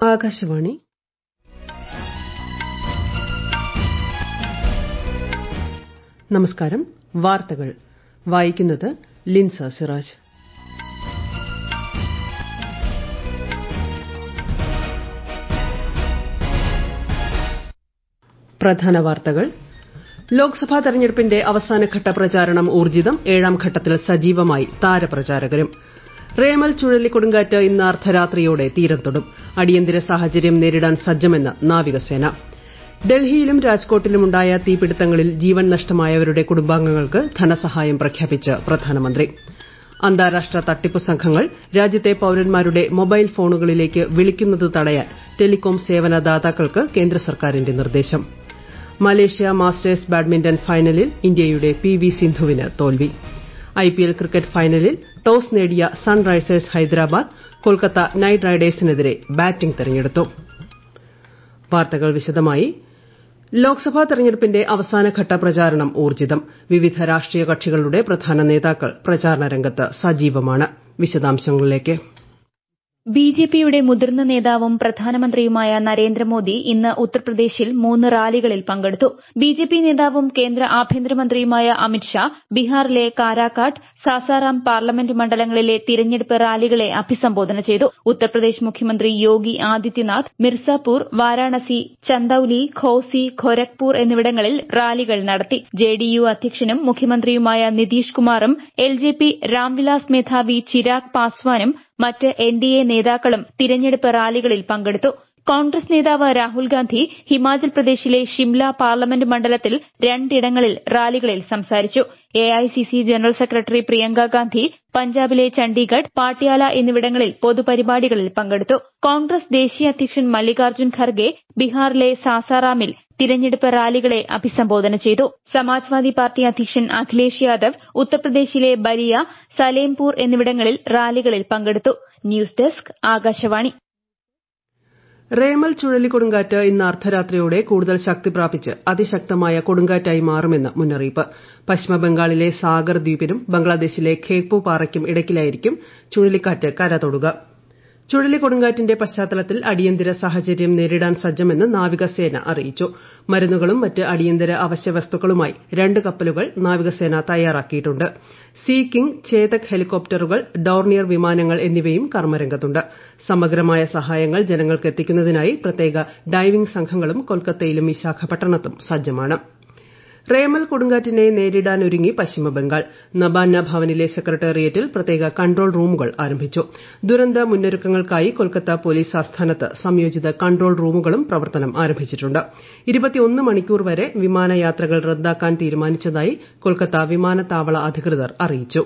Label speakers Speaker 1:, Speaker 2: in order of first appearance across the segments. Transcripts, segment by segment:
Speaker 1: ആകാശവാണി നമസ്കാരം വാർത്തകൾ വായിക്കുന്നത് ലിൻസ സിറാജ് പ്രധാന വാർത്തകൾ ലോക്സഭാ തെരഞ്ഞെടുപ്പിന്റെ അവസാനഘട്ട പ്രചാരണം ഊർജ്ജിതം ഏഴാം ഘട്ടത്തിൽ സജീവമായി താരപ്രചാരകരും റേമൽ ചുഴലിക്കൊടുങ്കാറ്റ് ഇന്ന് അർദ്ധരാത്രിയോടെ തീരം തൊടും അടിയന്തര സാഹചര്യം നേരിടാൻ സജ്ജമെന്ന് നാവികസേന ഡൽഹിയിലും രാജ്കോട്ടിലുമുണ്ടായ തീപിടുത്തങ്ങളിൽ ജീവൻ നഷ്ടമായവരുടെ കുടുംബാംഗങ്ങൾക്ക് ധനസഹായം പ്രഖ്യാപിച്ച് പ്രധാനമന്ത്രി അന്താരാഷ്ട്ര തട്ടിപ്പ് സംഘങ്ങൾ രാജ്യത്തെ പൌരന്മാരുടെ മൊബൈൽ ഫോണുകളിലേക്ക് വിളിക്കുന്നത് തടയാൻ ടെലികോം സേവനദാതാക്കൾക്ക് കേന്ദ്ര സർക്കാരിന്റെ നിർദ്ദേശം മലേഷ്യ മാസ്റ്റേഴ്സ് ബാഡ്മിന്റൺ ഫൈനലിൽ ഇന്ത്യയുടെ പി വി സിന്ധുവിന് തോൽവി ഐപിഎൽ ക്രിക്കറ്റ് ഫൈനലിൽ ടോസ് നേടിയ സൺറൈസേഴ്സ് ഹൈദരാബാദ് കൊൽക്കത്ത നൈറ്റ് റൈഡേഴ്സിനെതിരെ ബാറ്റിംഗ് തെരഞ്ഞെടുത്തു വാർത്തകൾ വിശദമായി ലോക്സഭാ തെരഞ്ഞെടുപ്പിന്റെ അവസാനഘട്ട പ്രചാരണം ഊർജ്ജിതം വിവിധ രാഷ്ട്രീയ കക്ഷികളുടെ പ്രധാന നേതാക്കൾ പ്രചാരണ രംഗത്ത് സജീവമാണ് വിശദാംശങ്ങളിലേക്ക്
Speaker 2: ബിജെപിയുടെ മുതിർന്ന നേതാവും പ്രധാനമന്ത്രിയുമായ നരേന്ദ്രമോദി ഇന്ന് ഉത്തർപ്രദേശിൽ മൂന്ന് റാലികളിൽ പങ്കെടുത്തു ബിജെപി നേതാവും കേന്ദ്ര ആഭ്യന്തരമന്ത്രിയുമായ അമിത്ഷാ ബീഹാറിലെ കാരാകാട്ട് സാസാറാം പാർലമെന്റ് മണ്ഡലങ്ങളിലെ തിരഞ്ഞെടുപ്പ് റാലികളെ അഭിസംബോധന ചെയ്തു ഉത്തർപ്രദേശ് മുഖ്യമന്ത്രി യോഗി ആദിത്യനാഥ് മിർസാപൂർ വാരാണസി ചന്ദൌലി ഘോസി ഖൊരഗ്പൂർ എന്നിവിടങ്ങളിൽ റാലികൾ നടത്തി ജെഡിയു അധ്യക്ഷനും മുഖ്യമന്ത്രിയുമായ നിതീഷ് കുമാറും എൽജെപി രാംവിലാസ് മേധാവി ചിരാഗ് പാസ്വാനും മറ്റ് എൻഡിഎ നേതാക്കളും തിരഞ്ഞെടുപ്പ് റാലികളിൽ പങ്കെടുത്തു കോൺഗ്രസ് നേതാവ് രാഹുൽ ഗാന്ധി ഹിമാചൽ പ്രദേശിലെ ഷിംല പാർലമെന്റ് മണ്ഡലത്തിൽ രണ്ടിടങ്ങളിൽ റാലികളിൽ സംസാരിച്ചു AICC general secretary Priyanka Gandhi പഞ്ചാബിലെ ചണ്ഡീഗഡ് പാട്യാല എന്നിവിടങ്ങളിൽ പൊതുപരിപാടികളിൽ പങ്കെടുത്തു കോൺഗ്രസ് ദേശീയ അധ്യക്ഷൻ മല്ലികാർജ്ജുൻ ഖർഗെ ബീഹാറിലെ സാസാറാമിൽ തിരഞ്ഞെടുപ്പ് റാലികളെ അഭിസംബോധന ചെയ്തു സമാജ്വാദി പാർട്ടി അധ്യക്ഷൻ അഖിലേഷ് യാദവ് ഉത്തർപ്രദേശിലെ ബലിയ സലേംപൂർ എന്നിവിടങ്ങളിൽ റാലികളിൽ പങ്കെടുത്തു ന്യൂസ് ഡെസ്ക് ആകാശവാണി
Speaker 1: റേമൽ ചുഴലിക്കൊടുങ്കാറ്റ് ഇന്ന് അർദ്ധരാത്രിയോടെ കൂടുതൽ ശക്തി പ്രാപിച്ച് അതിശക്തമായ കൊടുങ്കാറ്റായി മാറുമെന്ന് മുന്നറിയിപ്പ് പശ്ചിമബംഗാളിലെ സാഗർ ദ്വീപിനും ബംഗ്ലാദേശിലെ ഖേപ്പു പാറയ്ക്കും ഇടയ്ക്കിലായിരിക്കും ചുഴലിക്കാറ്റ് കരതൊടുക ചുഴലിക്കൊടുങ്കാറ്റിന്റെ പശ്ചാത്തലത്തിൽ അടിയന്തര സാഹചര്യം നേരിടാൻ സജ്ജമെന്ന് നാവികസേന അറിയിച്ചു മരുന്നുകളും മറ്റ് അടിയന്തര അവശ്യ വസ്തുക്കളുമായി രണ്ട് കപ്പലുകൾ നാവികസേന തയ്യാറാക്കിയിട്ടുണ്ട് സീ കിങ് ചേതക് ഹെലികോപ്റ്ററുകൾ ഡോർണിയർ വിമാനങ്ങൾ എന്നിവയും കർമ്മരംഗത്തുണ്ട് സമഗ്രമായ സഹായങ്ങൾ ജനങ്ങൾക്ക് എത്തിക്കുന്നതിനായി പ്രത്യേക ഡൈവിംഗ് സംഘങ്ങളും കൊൽക്കത്തയിലും വിശാഖപട്ടണത്തും സജ്ജമാണ് റേമൽ കൊടുങ്കാറ്റിനെ നേരിടാനൊരുങ്ങി പശ്ചിമബംഗാൾ നബാന ഭവനിലെ സെക്രട്ടേറിയറ്റിൽ പ്രത്യേക കൺട്രോൾ റൂമുകൾ ആരംഭിച്ചു ദുരന്ത മുന്നൊരുക്കങ്ങൾക്കായി കൊൽക്കത്ത പോലീസ് ആസ്ഥാനത്ത് സംയോജിത കൺട്രോൾ റൂമുകളും പ്രവർത്തനം ആരംഭിച്ചിട്ടുണ്ട് മണിക്കൂർ വരെ വിമാനയാത്രകൾ റദ്ദാക്കാൻ തീരുമാനിച്ചതായി കൊൽക്കത്ത വിമാനത്താവള അധികൃതർ അറിയിച്ചു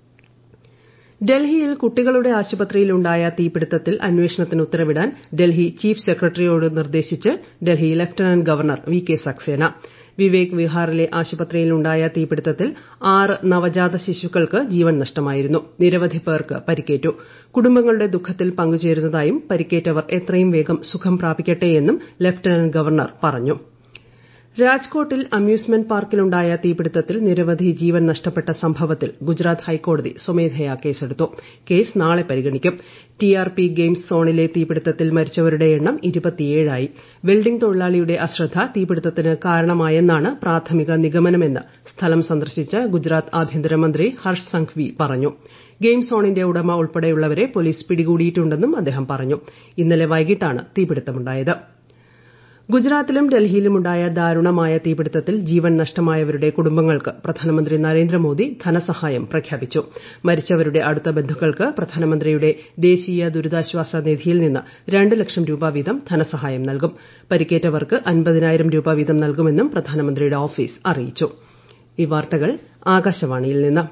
Speaker 1: ഡൽഹിയിൽ കുട്ടികളുടെ ആശുപത്രിയിലുണ്ടായ തീപിടുത്തത്തിൽ അന്വേഷണത്തിന് ഉത്തരവിടാൻ ഡൽഹി ചീഫ് സെക്രട്ടറിയോട് നിർദ്ദേശിച്ച് Delhi lieutenant governor V K Saxena Vivek വിഹാറിലെ ആശുപത്രിയിലുണ്ടായ തീപിടുത്തത്തിൽ ആറ് നവജാത ശിശുക്കൾക്ക് ജീവൻ നഷ്ടമായിരുന്നു നിരവധി പേർക്ക് പരിക്കേറ്റു കുടുംബങ്ങളുടെ ദുഃഖത്തിൽ പങ്കുചേരുന്നതായും പരിക്കേറ്റവർ എത്രയും വേഗം സുഖം പ്രാപിക്കട്ടെയെന്നും ലഫ്റ്റനന്റ് ഗവർണർ പറഞ്ഞു രാജ്കോട്ടിൽ അമ്യൂസ്മെന്റ് പാർക്കിലുണ്ടായ തീപിടുത്തത്തിൽ നിരവധി ജീവൻ നഷ്ടപ്പെട്ട സംഭവത്തിൽ ഗുജറാത്ത് ഹൈക്കോടതി സ്വമേധയാ കേസെടുത്തു കേസ് നാളെ പരിഗണിക്കും ടിആർപി ഗെയിംസ് സോണിലെ തീപിടുത്തത്തിൽ മരിച്ചവരുടെ എണ്ണം ആയി വെൽഡിംഗ് തൊഴിലാളിയുടെ അശ്രദ്ധ തീപിടുത്തത്തിന് കാരണമായെന്നാണ് പ്രാഥമിക നിഗമനമെന്ന് സ്ഥലം സന്ദർശിച്ച ഗുജറാത്ത് ആഭ്യന്തരമന്ത്രി ഹർഷ് സംഘ്വി പറഞ്ഞു ഗെയിം സോണിന്റെ ഉടമ ഉൾപ്പെടെയുള്ളവരെ പോലീസ് പിടികൂടിയിട്ടുണ്ടെന്നും അദ്ദേഹം പറഞ്ഞു ഇന്നലെ വൈകിട്ടാണ് തീപിടുത്തമുണ്ടായത് ഗുജറാത്തിലും ഡൽഹിയിലുമുണ്ടായ ദാരുണമായ തീപിടുത്തത്തിൽ ജീവൻ നഷ്ടമായവരുടെ കുടുംബങ്ങൾക്ക് പ്രധാനമന്ത്രി നരേന്ദ്രമോദി ധനസഹായം പ്രഖ്യാപിച്ചു മരിച്ചവരുടെ അടുത്ത ബന്ധുക്കൾക്ക് പ്രധാനമന്ത്രിയുടെ ദേശീയ ദുരിതാശ്വാസ നിധിയിൽ നിന്ന് രണ്ട് ലക്ഷം രൂപ വീതം ധനസഹായം നൽകും പരിക്കേറ്റവർക്ക് അൻപതിനായിരം രൂപ വീതം നൽകുമെന്നും പ്രധാനമന്ത്രിയുടെ ഓഫീസ് അറിയിച്ചു ഈ വാർത്തകൾ ആകാശവാണിയിൽ നിന്ന്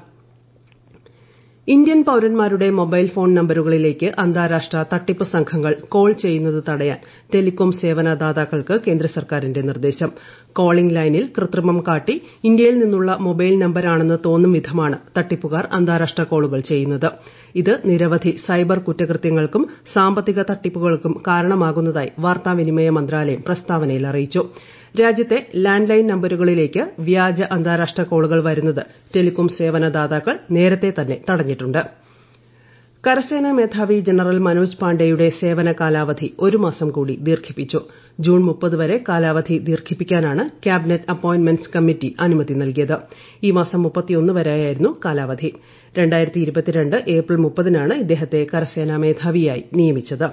Speaker 1: ഇന്ത്യൻ പൌരന്മാരുടെ മൊബൈൽ ഫോൺ നമ്പറുകളിലേക്ക് അന്താരാഷ്ട്ര തട്ടിപ്പ് സംഘങ്ങൾ കോൾ ചെയ്യുന്നത് തടയാൻ ടെലികോം സേവനദാതാക്കൾക്ക് കേന്ദ്ര സർക്കാരിന്റെ നിർദ്ദേശം കോളിംഗ് ലൈനിൽ കൃത്രിമം കാട്ടി ഇന്ത്യയിൽ നിന്നുള്ള മൊബൈൽ നമ്പരാണെന്ന് തോന്നും വിധമാണ് തട്ടിപ്പുകാർ അന്താരാഷ്ട്ര കോളുകൾ ചെയ്യുന്നത് ഇത് നിരവധി സൈബർ കുറ്റകൃത്യങ്ങൾക്കും സാമ്പത്തിക തട്ടിപ്പുകൾക്കും കാരണമാകുന്നതായി വാർത്താവിനിമയ മന്ത്രാലയം പ്രസ്താവനയിൽ അറിയിച്ചു രാജ്യത്തെ ലാൻഡ് ലൈൻ നമ്പറുകളിലേക്ക് വ്യാജ അന്താരാഷ്ട്ര കോളുകൾ വരുന്നത് ടെലികോം സേവനദാതാക്കൾ നേരത്തെ തന്നെ തടഞ്ഞിട്ടുണ്ട് കരസേനാ മേധാവി ജനറൽ മനോജ് പാണ്ഡെയുടെ സേവന കാലാവധി ഒരു മാസം കൂടി ദീർഘിപ്പിച്ചു ജൂൺ മുപ്പത് വരെ കാലാവധി ദീർഘിപ്പിക്കാനാണ് ക്യാബിനറ്റ് അപ്പോയിന്റ്മെന്റ്സ് കമ്മിറ്റി അനുമതി നൽകിയത് ഈ മാസം വരെയായിരുന്നു കാലാവധി ഏപ്രിൽ മുപ്പതിനാണ് ഇദ്ദേഹത്തെ കരസേനാ മേധാവിയായി നിയമിച്ചത്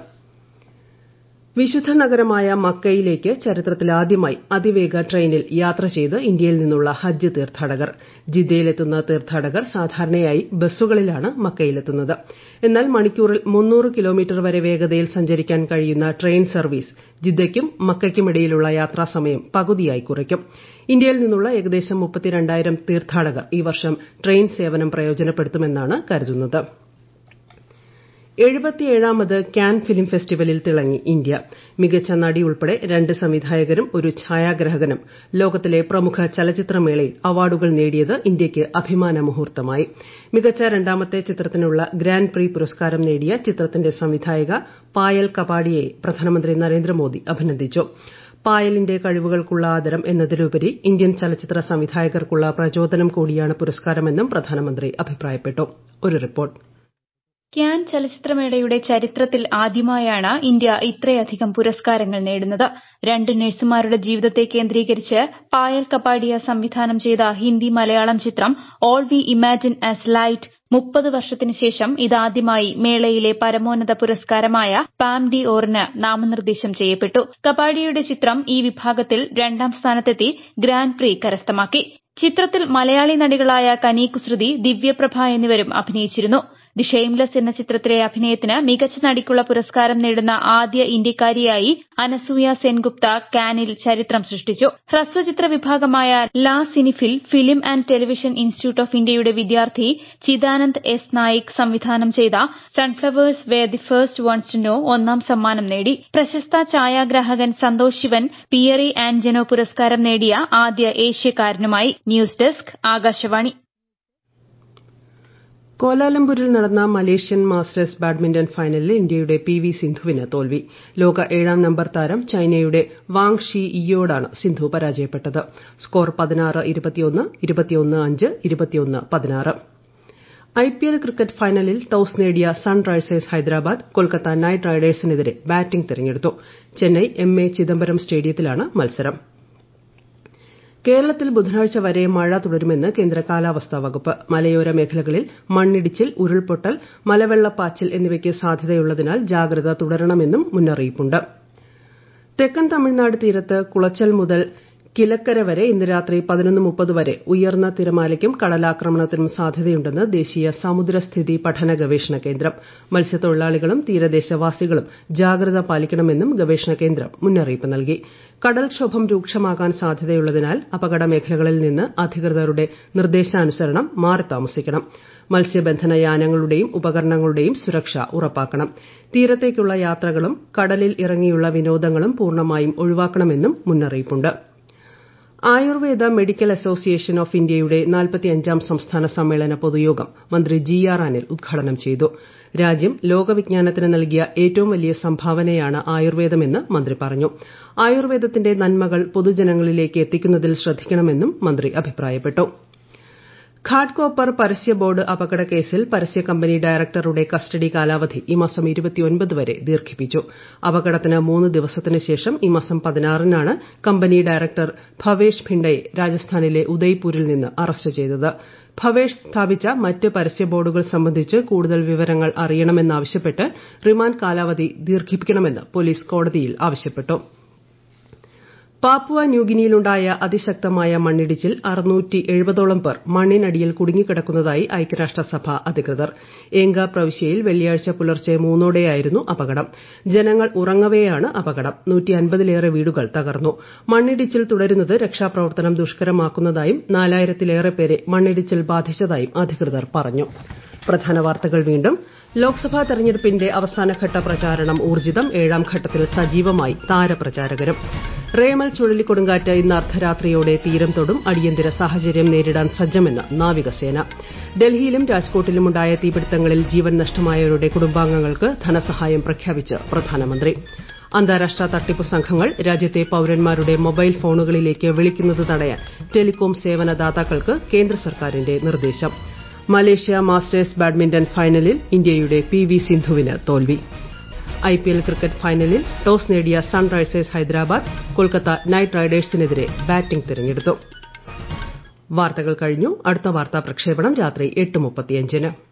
Speaker 1: വിശുദ്ധ നഗരമായ മക്കയിലേക്ക് ചരിത്രത്തിലാദ്യമായി അതിവേഗ ട്രെയിനിൽ യാത്ര ചെയ്ത് ഇന്ത്യയിൽ നിന്നുള്ള ഹജ്ജ് തീർത്ഥാടകർ ജിദ്ദയിലെത്തുന്ന തീർത്ഥാടകർ സാധാരണയായി ബസ്സുകളിലാണ് മക്കയിലെത്തുന്നത് എന്നാൽ മണിക്കൂറിൽ മുന്നൂറ് കിലോമീറ്റർ വരെ വേഗതയിൽ സഞ്ചരിക്കാൻ കഴിയുന്ന ട്രെയിൻ സർവീസ് ജിദ്ദയ്ക്കും മക്കയ്ക്കുമിടയിലുള്ള യാത്രാസമയം പകുതിയായി കുറയ്ക്കും ഇന്ത്യയിൽ നിന്നുള്ള ഏകദേശം മുപ്പത്തിരണ്ടായിരം തീർത്ഥാടകർ ഈ വർഷം ട്രെയിൻ സേവനം പ്രയോജനപ്പെടുത്തുമെന്നാണ് കരുതുന്നത് എഴുപത്തിയേഴാമത് കാൻ ഫിലിം ഫെസ്റ്റിവലിൽ തിളങ്ങി ഇന്ത്യ മികച്ച നടി ഉൾപ്പെടെ രണ്ട് സംവിധായകരും ഒരു ഛായാഗ്രാഹകനും ലോകത്തിലെ പ്രമുഖ ചലച്ചിത്രമേളയിൽ അവാർഡുകൾ നേടിയത് ഇന്ത്യയ്ക്ക് അഭിമാന മുഹൂർത്തമായി മികച്ച രണ്ടാമത്തെ ചിത്രത്തിനുള്ള ഗ്രാന്റ് പ്രി പുരസ്കാരം നേടിയ ചിത്രത്തിന്റെ സംവിധായിക പായൽ കപാഡിയെ പ്രധാനമന്ത്രി നരേന്ദ്രമോദി അഭിനന്ദിച്ചു പായലിന്റെ കഴിവുകൾക്കുള്ള ആദരം എന്നതിലുപരി ഇന്ത്യൻ ചലച്ചിത്ര സംവിധായകർക്കുള്ള പ്രചോദനം കൂടിയാണ് പുരസ്കാരമെന്നും പ്രധാനമന്ത്രി അഭിപ്രായപ്പെട്ടു ഒരു റിപ്പോർട്ട്
Speaker 2: ക്യാൻ ചലച്ചിത്രമേളയുടെ ചരിത്രത്തിൽ ആദ്യമായാണ് ഇന്ത്യ ഇത്രയധികം പുരസ്കാരങ്ങൾ നേടുന്നത് രണ്ട് നഴ്സുമാരുടെ ജീവിതത്തെ കേന്ദ്രീകരിച്ച് പായൽ കപ്പാഡിയ സംവിധാനം ചെയ്ത ഹിന്ദി മലയാളം ചിത്രം all we imagine as light മുപ്പത് വർഷത്തിന് ശേഷം ഇതാദ്യമായി മേളയിലെ പരമോന്നത പുരസ്കാരമായ പാം ഡി ഓറിന് നാമനിർദ്ദേശം ചെയ്യപ്പെട്ടു കപ്പാഡിയയുടെ ചിത്രം ഈ വിഭാഗത്തിൽ രണ്ടാം സ്ഥാനത്തെത്തി ഗ്രാന്റ് പ്രി കരസ്ഥമാക്കി ചിത്രത്തിൽ മലയാളി നടികളായ കനി കുസൃതി ദിവ്യപ്രഭ എന്നിവരും അഭിനയിച്ചിരുന്നു ദി ഷെയിംലെസ് എന്ന ചിത്രത്തിലെ അഭിനയത്തിന് മികച്ച നടിക്കുള്ള പുരസ്കാരം നേടുന്ന ആദ്യ ഇന്ത്യക്കാരിയായി അനസൂയ സെൻഗുപ്ത കാനിൽ ചരിത്രം സൃഷ്ടിച്ചു ഹ്രസ്വചിത്ര വിഭാഗമായ La Cinephile film and television institute of ഇന്ത്യയുടെ വിദ്യാർത്ഥി ചിദാനന്ദ് എസ് നായിക് സംവിധാനം ചെയ്ത sunflowers were the first ones to know ഒന്നാം സമ്മാനം നേടി പ്രശസ്ത ഛായാഗ്രാഹകൻ സന്തോഷ് ശിവൻ പിയറി ആൻഡ് ജെനോ പുരസ്കാരം നേടിയ ആദ്യ ഏഷ്യക്കാരനുമായി ന്യൂസ് ഡെസ്ക് ആകാശവാണി
Speaker 1: കോലാലംപൂരിൽ നടന്ന മലേഷ്യൻ മാസ്റ്റേഴ്സ് ബാഡ്മിന്റൺ ഫൈനലിൽ ഇന്ത്യയുടെ പി വി സിന്ധുവിന് തോൽവി ലോക ഏഴാം നമ്പർ താരം ചൈനയുടെ വാങ് ഷി ഇയോടാണ് സിന്ധു പരാജയപ്പെട്ടത് സ്കോർ പതിനാറ് ഇരുപത്തിയൊന്ന് ഇരുപത്തിയൊന്ന് അഞ്ച് ഇരുപത്തിയൊന്ന് പതിനാറ് ഐപിഎൽ ക്രിക്കറ്റ് ഫൈനലിൽ ടോസ് നേടിയ സൺറൈസേഴ്സ് ഹൈദരാബാദ് കൊൽക്കത്ത നൈറ്റ് റൈഡേഴ്സിനെതിരെ ബാറ്റിംഗ് തെരഞ്ഞെടുത്തു ചെന്നൈ എം എ ചിദംബരം സ്റ്റേഡിയത്തിലാണ് മത്സരം കേരളത്തിൽ ബുധനാഴ്ച വരെ മഴ തുടരുമെന്ന് കേന്ദ്ര കാലാവസ്ഥാ വകുപ്പ് മലയോര മേഖലകളിൽ മണ്ണിടിച്ചിൽ ഉരുൾപൊട്ടൽ മലവെള്ളപ്പാച്ചിൽ എന്നിവയ്ക്ക് സാധ്യതയുള്ളതിനാൽ ജാഗ്രത തുടരണമെന്നും മുന്നറിയിപ്പുണ്ട് തെക്കൻ തമിഴ്നാട് തീരത്ത് കുളച്ചൽ മുതൽ കിലക്കര വരെ ഇന്ന് രാത്രി പതിനൊന്ന് മുപ്പത് വരെ ഉയർന്ന തിരമാലയ്ക്കും കടലാക്രമണത്തിനും സാധ്യതയുണ്ടെന്ന് ദേശീയ സമുദ്രസ്ഥിതി പഠന ഗവേഷണ കേന്ദ്രം മത്സ്യത്തൊഴിലാളികളും തീരദേശവാസികളും ജാഗ്രത പാലിക്കണമെന്നും ഗവേഷണ കേന്ദ്രം മുന്നറിയിപ്പ് നൽകി കടൽക്ഷോഭം രൂക്ഷമാകാൻ സാധ്യതയുള്ളതിനാൽ അപകട മേഖലകളിൽ നിന്ന് അധികൃതരുടെ നിർദ്ദേശാനുസരണം മാറി താമസിക്കണം മത്സ്യബന്ധന യാനങ്ങളുടെയും ഉപകരണങ്ങളുടെയും സുരക്ഷ ഉറപ്പാക്കണം തീരത്തേക്കുള്ള യാത്രകളും കടലിൽ ഇറങ്ങിയുള്ള വിനോദങ്ങളും പൂർണ്ണമായും ഒഴിവാക്കണമെന്നും മുന്നറിയിപ്പുണ്ട് ആയുർവേദ മെഡിക്കൽ അസോസിയേഷൻ ഓഫ് ഇന്ത്യയുടെ നാൽപ്പത്തിയഞ്ചാം സംസ്ഥാന സമ്മേളന പൊതുയോഗം മന്ത്രി ജി ആർ അനിൽ ഉദ്ഘാടനം ചെയ്തു രാജ്യം ലോകവിജ്ഞാനത്തിന് നൽകിയ ഏറ്റവും വലിയ സംഭാവനയാണ് ആയുർവേദമെന്ന് മന്ത്രി പറഞ്ഞു ആയുർവേദത്തിന്റെ നന്മകൾ പൊതുജനങ്ങളിലേക്ക് എത്തിക്കുന്നതിൽ ശ്രദ്ധിക്കണമെന്നും മന്ത്രി അഭിപ്രായപ്പെട്ടു ഘാട്ട്കോപ്പർ പരസ്യ ബോർഡ് അപകട കേസിൽ പരസ്യ കമ്പനി ഡയറക്ടറുടെ കസ്റ്റഡി കാലാവധി ഈ മാസം വരെ ദീർഘിപ്പിച്ചു അപകടത്തിന് മൂന്ന് ദിവസത്തിന് ശേഷം ഈ മാസം പതിനാറിനാണ് കമ്പനി ഡയറക്ടർ ഭവേഷ് ഭിണ്ടയെ രാജസ്ഥാനിലെ ഉദയ്പൂരിൽ നിന്ന് അറസ്റ്റ് ചെയ്തത് ഭവേഷ് സ്ഥാപിച്ച മറ്റ് പരസ്യ ബോർഡുകൾ സംബന്ധിച്ച് കൂടുതൽ വിവരങ്ങൾ അറിയണമെന്നാവശ്യപ്പെട്ട് റിമാൻഡ് കാലാവധി ദീർഘിപ്പിക്കണമെന്ന് പോലീസ് കോടതിയിൽ ആവശ്യപ്പെട്ടു പാപ്പുവ ന്യൂഗിനിയിലുണ്ടായ അതിശക്തമായ മണ്ണിടിച്ചിൽ ഓളം പേർ മണ്ണിനടിയിൽ കുടുങ്ങിക്കിടക്കുന്നതായി ഐക്യരാഷ്ട്രസഭ അധികൃതർ ഏങ്ക പ്രവിശ്യയിൽ വെള്ളിയാഴ്ച പുലർച്ചെ മൂന്നോടെയായിരുന്നു അപകടം ജനങ്ങൾ ഉറങ്ങവെയാണ് അപകടം നൂറ്റിയൻപതിലേറെ വീടുകൾ തകർന്നു മണ്ണിടിച്ചിൽ തുടരുന്നത് രക്ഷാപ്രവർത്തനം ദുഷ്കരമാക്കുന്നതായും നാലായിരത്തിലേറെ പേരെ മണ്ണിടിച്ചിൽ ബാധിച്ചതായും അധികൃതർ പറഞ്ഞു പ്രധാന വാർത്തകൾ വീണ്ടും ലോക്സഭാ തെരഞ്ഞെടുപ്പിന്റെ അവസാനഘട്ട പ്രചാരണം ഊർജ്ജിതം ഏഴാം ഘട്ടത്തിൽ സജീവമായി താരപ്രചാരകരും റേമൽ ചുഴലിക്കൊടുങ്കാറ്റ് ഇന്ന് അർദ്ധരാത്രിയോടെ തീരം തൊടും അടിയന്തര സാഹചര്യം നേരിടാൻ സജ്ജമെന്ന് നാവികസേന ഡൽഹിയിലും രാജ്കോട്ടിലുമുണ്ടായ തീപിടുത്തങ്ങളിൽ ജീവൻ നഷ്ടമായവരുടെ കുടുംബാംഗങ്ങൾക്ക് ധനസഹായം പ്രഖ്യാപിച്ച് പ്രധാനമന്ത്രി അന്താരാഷ്ട്ര തട്ടിപ്പ് സംഘങ്ങൾ രാജ്യത്തെ പൌരന്മാരുടെ മൊബൈൽ ഫോണുകളിലേക്ക് വിളിക്കുന്നത് തടയാൻ ടെലികോം സേവനദാതാക്കൾക്ക് കേന്ദ്ര സർക്കാരിന്റെ നിർദ്ദേശം മലേഷ്യ മാസ്റ്റേഴ്സ് ബാഡ്മിന്റൺ ഫൈനലിൽ ഇന്ത്യയുടെ പി വി സിന്ധുവിന് തോൽവി ഐപിഎൽ ക്രിക്കറ്റ് ഫൈനലിൽ ടോസ് നേടിയ സൺറൈസേഴ്സ് ഹൈദരാബാദ് കൊൽക്കത്ത നൈറ്റ് റൈഡേഴ്സിനെതിരെ ബാറ്റിംഗ് തിരഞ്ഞെടുത്തു വാർത്തകൾ കഴിഞ്ഞു അടുത്ത വാർത്താ പ്രക്ഷേപണം രാത്രി എട്ട് മുപ്പത്തിയഞ്ചിന്